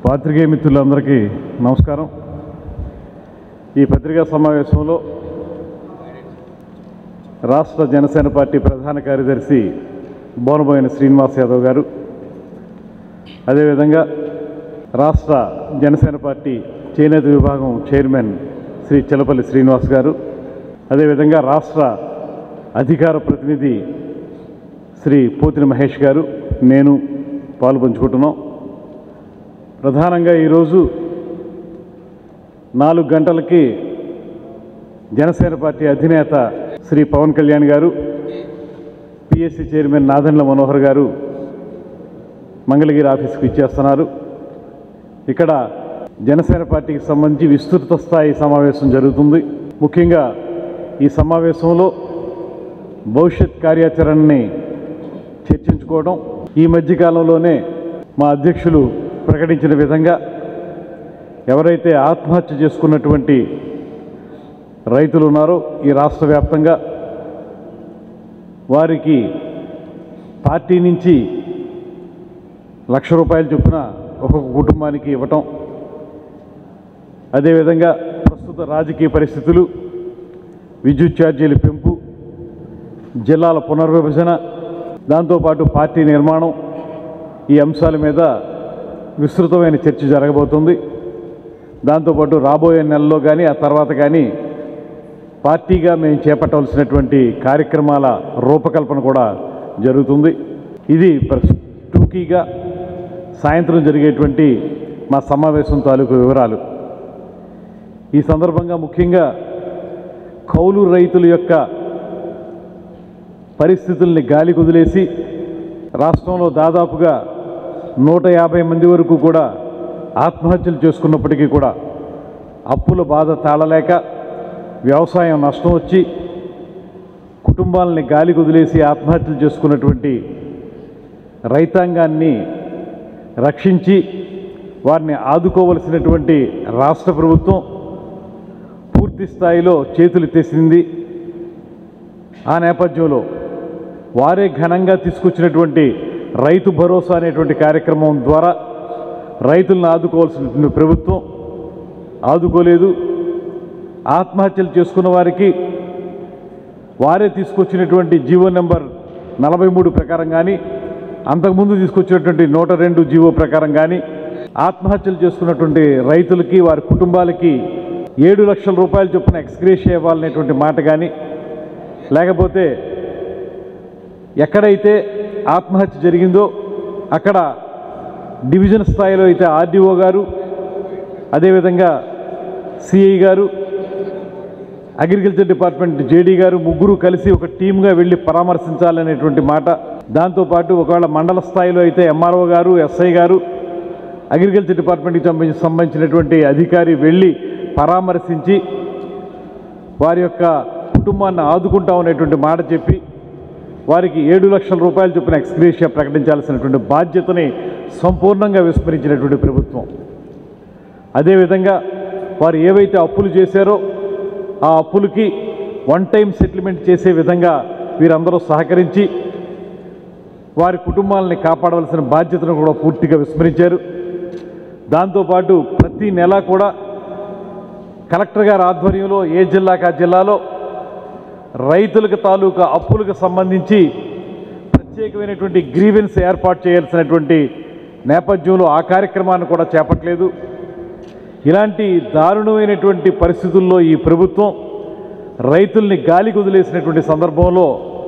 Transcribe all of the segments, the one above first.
పాత్రికేయ మిత్రులందరికీ నమస్కారం ఈ పత్రికా సమావేశంలో రాష్ట్ర జనసేన పార్టీ ప్రధాన కార్యదర్శి బోనబోయిన శ్రీనివాస్ యాదవ్ గారు అదేవిధంగా రాష్ట్ర జనసేన పార్టీ చేనేత విభాగం చైర్మన్ శ్రీ చిలపల్లి శ్రీనివాస్ గారు అదేవిధంగా రాష్ట్ర అధికార ప్రతినిధి శ్రీ పోతిన మహేష్ గారు నేను పాలు పంచుకుంటున్నాం ప్రధానంగా ఈరోజు నాలుగు గంటలకి జనసేన పార్టీ అధినేత శ్రీ పవన్ కళ్యాణ్ గారు పిఎస్సి చైర్మన్ నాదెండ్ల మనోహర్ గారు మంగళగిరి ఆఫీస్కి ఇచ్చేస్తున్నారు ఇక్కడ జనసేన పార్టీకి సంబంధించి విస్తృత స్థాయి సమావేశం జరుగుతుంది ముఖ్యంగా ఈ సమావేశంలో భవిష్యత్ కార్యాచరణని చర్చించుకోవడం ఈ మధ్యకాలంలోనే మా అధ్యక్షులు ప్రకటించిన విధంగా ఎవరైతే ఆత్మహత్య చేసుకున్నటువంటి రైతులు ఉన్నారో ఈ రాష్ట్ర వ్యాప్తంగా వారికి పార్టీ నుంచి లక్ష రూపాయలు చొప్పున ఒక్కొక్క కుటుంబానికి ఇవ్వటం అదేవిధంగా ప్రస్తుత రాజకీయ పరిస్థితులు విద్యుత్ ఛార్జీల పెంపు జిల్లాల పునర్విభజన దాంతోపాటు పార్టీ నిర్మాణం ఈ అంశాల మీద విస్తృతమైన చర్చ జరగబోతుంది దాంతోపాటు రాబోయే నెలలో కానీ ఆ తర్వాత కానీ పార్టీగా మేము చేపట్టవలసినటువంటి కార్యక్రమాల రూపకల్పన కూడా జరుగుతుంది ఇది ప్ర- టూకీగా సాయంత్రం జరిగేటువంటి మా సమావేశం తాలూకు వివరాలు ఈ సందర్భంగా ముఖ్యంగా కౌలు రైతుల యొక్క పరిస్థితుల్ని గాలి కుదిలేసి రాష్ట్రంలో దాదాపుగా నూట యాభై మంది వరకు కూడా ఆత్మహత్యలు చేసుకున్నప్పటికీ కూడా అప్పుల బాధ తాళలేక వ్యవసాయం నష్టం వచ్చి కుటుంబాలని గాలి కుదిలేసి ఆత్మహత్యలు చేసుకున్నటువంటి రైతాంగాన్ని రక్షించి వారిని ఆదుకోవలసినటువంటి రాష్ట్ర ప్రభుత్వం పూర్తి స్థాయిలో చేతులు తెసింది ఆ నేపథ్యంలో వారే ఘనంగా తీసుకొచ్చినటువంటి రైతు భరోసా అనేటువంటి కార్యక్రమం ద్వారా రైతులను ఆదుకోవాల్సినటువంటి ప్రభుత్వం ఆదుకోలేదు ఆత్మహత్యలు చేసుకున్న వారికి వారే తీసుకొచ్చినటువంటి జీవో నెంబర్ నలభై మూడు ప్రకారం కానీ అంతకుముందు తీసుకొచ్చినటువంటి నూట రెండు జీవో ప్రకారం కానీ ఆత్మహత్యలు చేసుకున్నటువంటి రైతులకి వారి కుటుంబాలకి ఏడు లక్షల రూపాయల చొప్పున ఎక్స్గ్రేషియా ఇవ్వాలనేటువంటి మాట కానీ లేకపోతే ఎక్కడైతే ఆత్మహత్య జరిగిందో అక్కడ డివిజన్ స్థాయిలో అయితే ఆర్డీఓ గారు అదేవిధంగా సిఐ గారు అగ్రికల్చర్ డిపార్ట్మెంట్ జేడీ గారు ముగ్గురు కలిసి ఒక టీమ్గా వెళ్ళి పరామర్శించాలనేటువంటి మాట దాంతోపాటు ఒకవేళ మండల స్థాయిలో అయితే ఎంఆర్ఓ గారు ఎస్ఐ గారు అగ్రికల్చర్ డిపార్ట్మెంట్కి సంబంధించి సంబంధించినటువంటి అధికారి వెళ్ళి పరామర్శించి వారి యొక్క కుటుంబాన్ని ఆదుకుంటాం అనేటువంటి మాట చెప్పి వారికి ఏడు లక్షల రూపాయల చొప్పున ఎక్స్గ్రేషియా ప్రకటించాల్సినటువంటి బాధ్యతని సంపూర్ణంగా విస్మరించినటువంటి ప్రభుత్వం అదేవిధంగా వారు ఏవైతే అప్పులు చేశారో ఆ అప్పులకి వన్ టైం సెటిల్మెంట్ చేసే విధంగా వీరందరూ సహకరించి వారి కుటుంబాలని కాపాడవలసిన బాధ్యతను కూడా పూర్తిగా విస్మరించారు దాంతోపాటు ప్రతి నెల కూడా కలెక్టర్ గారి ఆధ్వర్యంలో ఏ జిల్లాకు ఆ జిల్లాలో రైతులకు తాలూకా అప్పులకు సంబంధించి ప్రత్యేకమైనటువంటి గ్రీవెన్స్ ఏర్పాటు చేయాల్సినటువంటి నేపథ్యంలో ఆ కార్యక్రమాన్ని కూడా చేపట్టలేదు ఇలాంటి దారుణమైనటువంటి పరిస్థితుల్లో ఈ ప్రభుత్వం రైతుల్ని గాలి కుదిలేసినటువంటి సందర్భంలో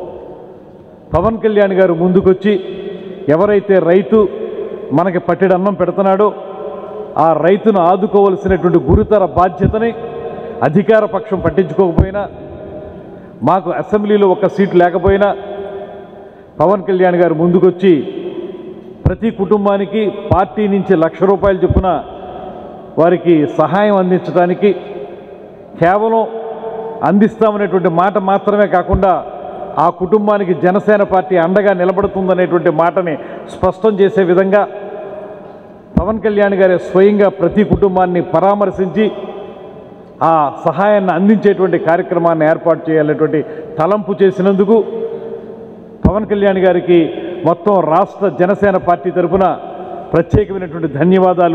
పవన్ కళ్యాణ్ గారు ముందుకొచ్చి ఎవరైతే రైతు మనకి పట్టెడు అన్నం పెడుతున్నాడో ఆ రైతును ఆదుకోవలసినటువంటి గురుతర బాధ్యతని అధికార పక్షం పట్టించుకోకపోయినా మాకు అసెంబ్లీలో ఒక సీటు లేకపోయినా పవన్ కళ్యాణ్ గారు ముందుకొచ్చి ప్రతి కుటుంబానికి పార్టీ నుంచి లక్ష రూపాయలు చొప్పున వారికి సహాయం అందించడానికి కేవలం అందిస్తామనేటువంటి మాట మాత్రమే కాకుండా ఆ కుటుంబానికి జనసేన పార్టీ అండగా నిలబడుతుందనేటువంటి మాటని స్పష్టం చేసే విధంగా పవన్ కళ్యాణ్ గారే స్వయంగా ప్రతి కుటుంబాన్ని పరామర్శించి ఆ సహాయాన్ని అందించేటువంటి కార్యక్రమాన్ని ఏర్పాటు చేయాలనేటువంటి తలంపు చేసినందుకు పవన్ కళ్యాణ్ గారికి మొత్తం రాష్ట్ర జనసేన పార్టీ తరఫున ప్రత్యేకమైనటువంటి ధన్యవాదాలు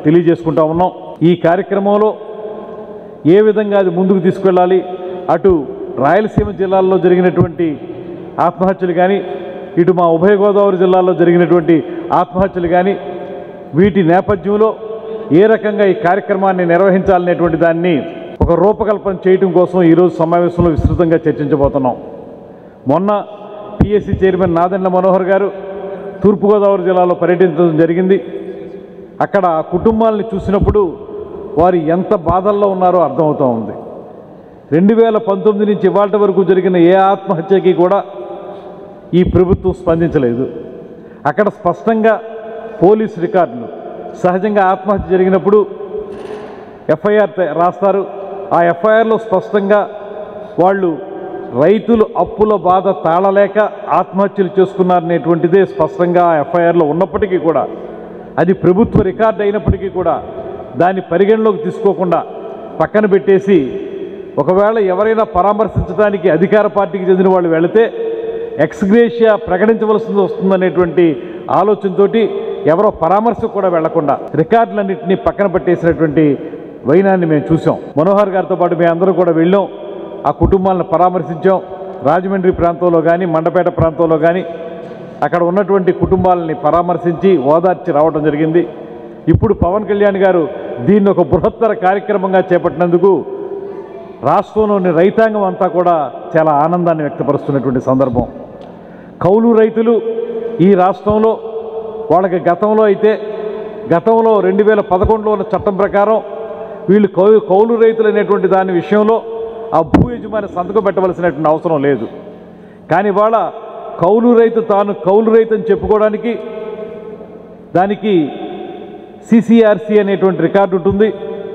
తెలియజేసుకుంటా ఉన్నాం ఈ కార్యక్రమంలో ఏ విధంగా అది ముందుకు తీసుకెళ్ళాలి అటు రాయలసీమ జిల్లాల్లో జరిగినటువంటి ఆత్మహత్యలు కానీ ఇటు మా ఉభయ గోదావరి జిల్లాల్లో జరిగినటువంటి ఆత్మహత్యలు కానీ వీటి నేపథ్యంలో ఏ రకంగా ఈ కార్యక్రమాన్ని నిర్వహించాలనేటువంటి దాన్ని ఒక రూపకల్పన చేయటం కోసం ఈరోజు సమావేశంలో విస్తృతంగా చర్చించబోతున్నాం మొన్న పిఎస్సి చైర్మన్ నాదెండ్ల మనోహర్ గారు తూర్పుగోదావరి జిల్లాలో పర్యటించడం జరిగింది అక్కడ ఆ కుటుంబాలని చూసినప్పుడు వారు ఎంత బాధల్లో ఉన్నారో అర్థమవుతూ ఉంది రెండు వేల పంతొమ్మిది నుంచి ఇవాళ వరకు జరిగిన ఏ ఆత్మహత్యకి కూడా ఈ ప్రభుత్వం స్పందించలేదు అక్కడ స్పష్టంగా పోలీస్ రికార్డులు సహజంగా ఆత్మహత్య జరిగినప్పుడు ఎఫ్ఐఆర్ త- రాస్తారు ఆ ఎఫ్ఐఆర్లో స్పష్టంగా వాళ్ళు రైతులు అప్పుల బాధ తాళలేక ఆత్మహత్యలు చేసుకున్నారనేటువంటిదే స్పష్టంగా ఆ ఎఫ్ఐఆర్లో ఉన్నప్పటికీ కూడా అది ప్రభుత్వ రికార్డు అయినప్పటికీ కూడా దాన్ని పరిగణలోకి తీసుకోకుండా పక్కన పెట్టేసి ఒకవేళ ఎవరైనా పరామర్శించడానికి అధికార పార్టీకి చెందిన వాళ్ళు వెళితే ఎక్స్గ్రేషియా ప్రకటించవలసి వస్తుందనేటువంటి ఆలోచనతోటి ఎవరో పరామర్శకు కూడా వెళ్లకుండా రికార్డులన్నింటినీ పక్కన పెట్టేసినటువంటి వైనాన్ని మేము చూసాం మనోహర్ గారితో పాటు మేము అందరూ కూడా వెళ్ళాం ఆ కుటుంబాలను పరామర్శించాం రాజమండ్రి ప్రాంతంలో కానీ మండపేట ప్రాంతంలో కానీ అక్కడ ఉన్నటువంటి కుటుంబాలని పరామర్శించి ఓదార్చి రావడం జరిగింది ఇప్పుడు పవన్ కళ్యాణ్ గారు దీన్ని ఒక బృహత్తర కార్యక్రమంగా చేపట్టినందుకు రాష్ట్రంలోని రైతాంగం అంతా కూడా చాలా ఆనందాన్ని వ్యక్తపరుస్తున్నటువంటి సందర్భం కౌలు రైతులు ఈ రాష్ట్రంలో వాళ్ళకి గతంలో అయితే గతంలో రెండు వేల పదకొండులో ఉన్న చట్టం ప్రకారం వీళ్ళు కౌ కౌలు రైతులు అనేటువంటి దాని విషయంలో ఆ భూ యజమాని సంతకం పెట్టవలసినటువంటి అవసరం లేదు కానీ ఇవాళ కౌలు రైతు తాను కౌలు రైతు అని చెప్పుకోవడానికి దానికి సిసిఆర్సి అనేటువంటి రికార్డు ఉంటుంది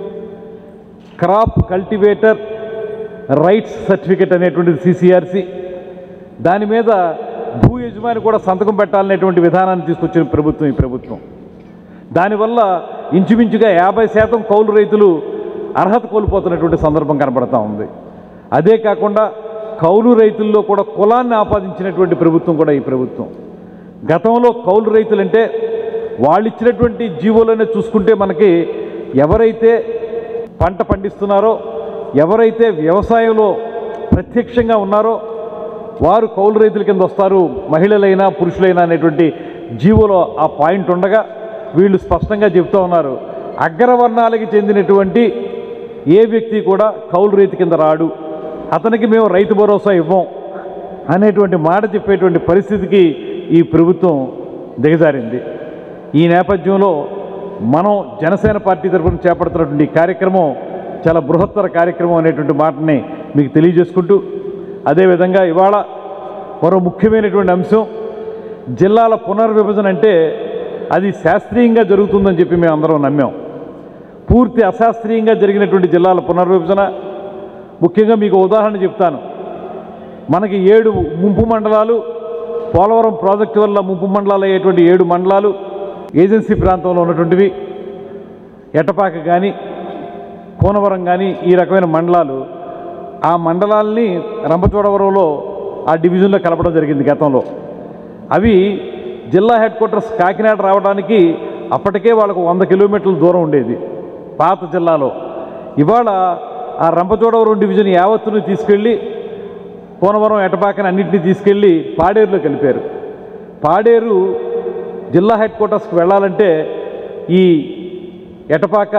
క్రాప్ కల్టివేటర్ రైట్స్ సర్టిఫికెట్ అనేటువంటిది సిసిఆర్సి దాని మీద భూ యజమాని కూడా సంతకం పెట్టాలనేటువంటి విధానాన్ని తీసుకొచ్చిన ప్రభుత్వం ఈ ప్రభుత్వం దానివల్ల ఇంచుమించుగా యాభై శాతం కౌలు రైతులు అర్హత కోల్పోతున్నటువంటి సందర్భం కనబడతా ఉంది అదే కాకుండా కౌలు రైతుల్లో కూడా కులాన్ని ఆపాదించినటువంటి ప్రభుత్వం కూడా ఈ ప్రభుత్వం గతంలో కౌలు రైతులంటే వాళ్ళు ఇచ్చినటువంటి జీవోలోనే చూసుకుంటే మనకి ఎవరైతే పంట పండిస్తున్నారో ఎవరైతే వ్యవసాయంలో ప్రత్యక్షంగా ఉన్నారో వారు కౌలు రైతుల కింద వస్తారు మహిళలైనా పురుషులైనా అనేటువంటి జీవోలో ఆ పాయింట్ ఉండగా వీళ్ళు స్పష్టంగా చెప్తూ ఉన్నారు అగ్రవర్ణాలకి చెందినటువంటి ఏ వ్యక్తి కూడా కౌలు రైతు కింద రాడు అతనికి మేము రైతు భరోసా ఇవ్వం అనేటువంటి మాట చెప్పేటువంటి పరిస్థితికి ఈ ప్రభుత్వం దిగజారింది ఈ నేపథ్యంలో మనం జనసేన పార్టీ తరఫున చేపడుతున్నటువంటి ఈ కార్యక్రమం చాలా బృహత్తర కార్యక్రమం అనేటువంటి మాటని మీకు తెలియజేసుకుంటూ అదేవిధంగా ఇవాళ మరో ముఖ్యమైనటువంటి అంశం జిల్లాల పునర్విభజన అంటే అది శాస్త్రీయంగా జరుగుతుందని చెప్పి మేము అందరం నమ్మాం పూర్తి అశాస్త్రీయంగా జరిగినటువంటి జిల్లాల పునర్విభజన ముఖ్యంగా మీకు ఉదాహరణ చెప్తాను మనకి ఏడు ముంపు మండలాలు పోలవరం ప్రాజెక్టు వల్ల ముంపు మండలాలు అయ్యేటువంటి ఏడు మండలాలు ఏజెన్సీ ప్రాంతంలో ఉన్నటువంటివి ఎటపాక కానీ కోనవరం కానీ ఈ రకమైన మండలాలు ఆ మండలాల్ని రంపచోడవరంలో ఆ డివిజన్లో కలపడం జరిగింది గతంలో అవి జిల్లా హెడ్ క్వార్టర్స్ కాకినాడ రావడానికి అప్పటికే వాళ్ళకు వంద కిలోమీటర్ల దూరం ఉండేది పాత జిల్లాలో ఇవాళ ఆ రంపచోడవరం డివిజన్ యావత్తును తీసుకెళ్ళి కోనవరం ఎటపాకని అన్నింటినీ తీసుకెళ్ళి పాడేరులో కలిపారు పాడేరు జిల్లా హెడ్ క్వార్టర్స్కి వెళ్ళాలంటే ఈ ఎటపాక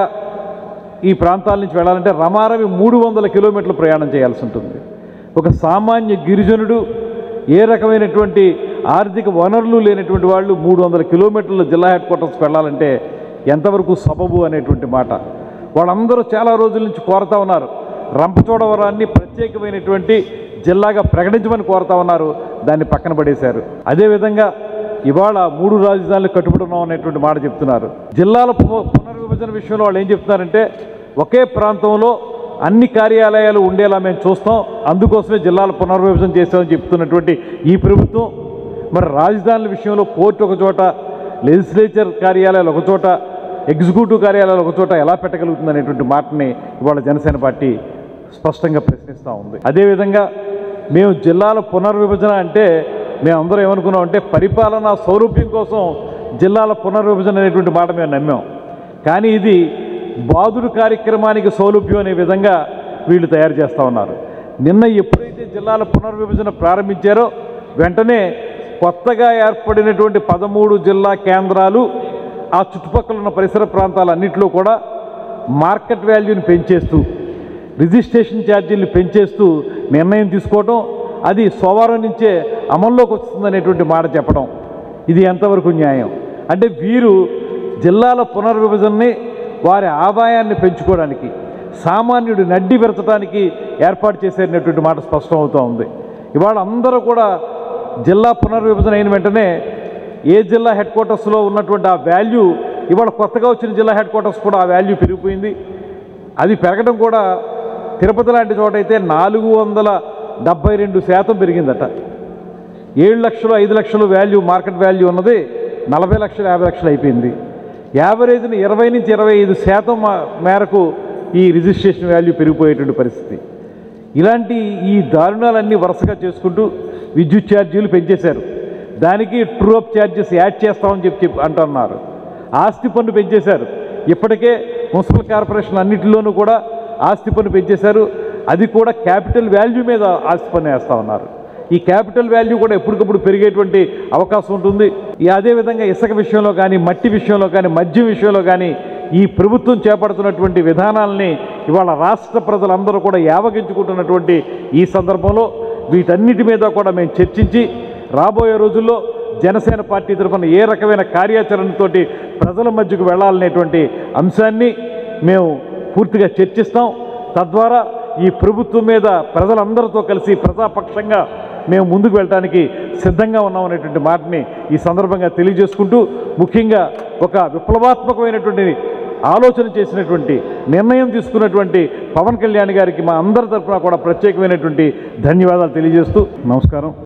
ఈ ప్రాంతాల నుంచి వెళ్ళాలంటే రమారవి మూడు వందల కిలోమీటర్లు ప్రయాణం చేయాల్సి ఉంటుంది ఒక సామాన్య గిరిజనుడు ఏ రకమైనటువంటి ఆర్థిక వనరులు లేనటువంటి వాళ్ళు మూడు వందల కిలోమీటర్లు జిల్లా హెడ్ క్వార్టర్స్కి వెళ్ళాలంటే ఎంతవరకు సబబు అనేటువంటి మాట వాళ్ళందరూ చాలా రోజుల నుంచి కోరుతా ఉన్నారు రంపచోడవరాన్ని ప్రత్యేకమైనటువంటి జిల్లాగా ప్రకటించమని కోరుతా ఉన్నారు దాన్ని పక్కన పడేశారు అదేవిధంగా ఇవాళ మూడు రాజధానులు కట్టుబడి ఉన్నాం అనేటువంటి మాట చెప్తున్నారు జిల్లాల పు- పునర్విభజన విషయంలో వాళ్ళు ఏం చెప్తున్నారంటే ఒకే ప్రాంతంలో అన్ని కార్యాలయాలు ఉండేలా మేము చూస్తాం అందుకోసమే జిల్లాల పునర్విభజన చేస్తామని చెప్తున్నటువంటి ఈ ప్రభుత్వం మరి రాజధానుల విషయంలో కోర్టు ఒక చోట లెజిస్లేచర్ కార్యాలయాలు ఒక చోట ఎగ్జిక్యూటివ్ కార్యాలయాలు ఒక చోట ఎలా పెట్టగలుగుతుంది అనేటువంటి మాటని ఇవాళ జనసేన పార్టీ స్పష్టంగా ప్రశ్నిస్తూ ఉంది అదేవిధంగా మేము జిల్లాల పునర్విభజన అంటే మేము అందరం ఏమనుకున్నాం అంటే పరిపాలనా సౌరభ్యం కోసం జిల్లాల పునర్విభజన అనేటువంటి మాట మేము నమ్మాం కానీ ఇది బాదుడు కార్యక్రమానికి సౌలభ్యం అనే విధంగా వీళ్ళు తయారు చేస్తూ ఉన్నారు నిన్న ఎప్పుడైతే జిల్లాల పునర్విభజన ప్రారంభించారో వెంటనే కొత్తగా ఏర్పడినటువంటి పదమూడు జిల్లా కేంద్రాలు ఆ చుట్టుపక్కల ఉన్న పరిసర ప్రాంతాలన్నింటిలో కూడా మార్కెట్ వాల్యూని పెంచేస్తూ రిజిస్ట్రేషన్ ఛార్జీలను పెంచేస్తూ నిర్ణయం తీసుకోవడం అది సోమవారం నుంచే అమల్లోకి వస్తుందనేటువంటి మాట చెప్పడం ఇది ఎంతవరకు న్యాయం అంటే వీరు జిల్లాల పునర్విభజనని వారి ఆదాయాన్ని పెంచుకోవడానికి సామాన్యుడు నడ్డి పెరచడానికి ఏర్పాటు చేసేటటువంటి మాట స్పష్టం అవుతూ ఉంది ఇవాళ అందరూ కూడా జిల్లా పునర్విభజన అయిన వెంటనే ఏ జిల్లా హెడ్ క్వార్టర్స్లో ఉన్నటువంటి ఆ వాల్యూ ఇవాళ కొత్తగా వచ్చిన జిల్లా హెడ్ క్వార్టర్స్ కూడా ఆ వాల్యూ పెరిగిపోయింది అది పెరగడం కూడా తిరుపతి లాంటి చోట అయితే నాలుగు వందల డెబ్బై రెండు శాతం పెరిగిందట ఏడు లక్షలు ఐదు లక్షలు వాల్యూ మార్కెట్ వాల్యూ ఉన్నది నలభై లక్షలు యాభై లక్షలు అయిపోయింది యావరేజ్ని ఇరవై నుంచి ఇరవై ఐదు శాతం మా- మేరకు ఈ రిజిస్ట్రేషన్ వాల్యూ పెరిగిపోయేటువంటి పరిస్థితి ఇలాంటి ఈ దారుణాలన్నీ వరుసగా చేసుకుంటూ విద్యుత్ ఛార్జీలు పెంచేశారు దానికి ట్రూ అప్ ఛార్జెస్ యాడ్ చేస్తామని చెప్పి చెప్పి అంటున్నారు ఆస్తి పన్ను పెంచేశారు ఇప్పటికే మున్సిపల్ కార్పొరేషన్ అన్నింటిలోనూ కూడా ఆస్తి పన్ను పెంచేశారు అది కూడా క్యాపిటల్ వాల్యూ మీద ఆస్తి పన్ను వేస్తూ ఉన్నారు ఈ క్యాపిటల్ వాల్యూ కూడా ఎప్పటికప్పుడు పెరిగేటువంటి అవకాశం ఉంటుంది ఈ అదేవిధంగా ఇసుక విషయంలో కానీ మట్టి విషయంలో కానీ మద్యం విషయంలో కానీ ఈ ప్రభుత్వం చేపడుతున్నటువంటి విధానాలని ఇవాళ రాష్ట్ర ప్రజలందరూ కూడా యావగించుకుంటున్నటువంటి ఈ సందర్భంలో వీటన్నిటి మీద కూడా మేము చర్చించి రాబోయే రోజుల్లో జనసేన పార్టీ తరఫున ఏ రకమైన కార్యాచరణతోటి ప్రజల మధ్యకు వెళ్ళాలనేటువంటి అంశాన్ని మేము పూర్తిగా చర్చిస్తాం తద్వారా ఈ ప్రభుత్వం మీద ప్రజలందరితో కలిసి ప్రజాపక్షంగా మేము ముందుకు వెళ్ళడానికి సిద్ధంగా ఉన్నామనేటువంటి మాటని ఈ సందర్భంగా తెలియజేసుకుంటూ ముఖ్యంగా ఒక విప్లవాత్మకమైనటువంటి ఆలోచన చేసినటువంటి నిర్ణయం తీసుకున్నటువంటి పవన్ కళ్యాణ్ గారికి మా అందరి తరఫున కూడా ప్రత్యేకమైనటువంటి ధన్యవాదాలు తెలియజేస్తూ నమస్కారం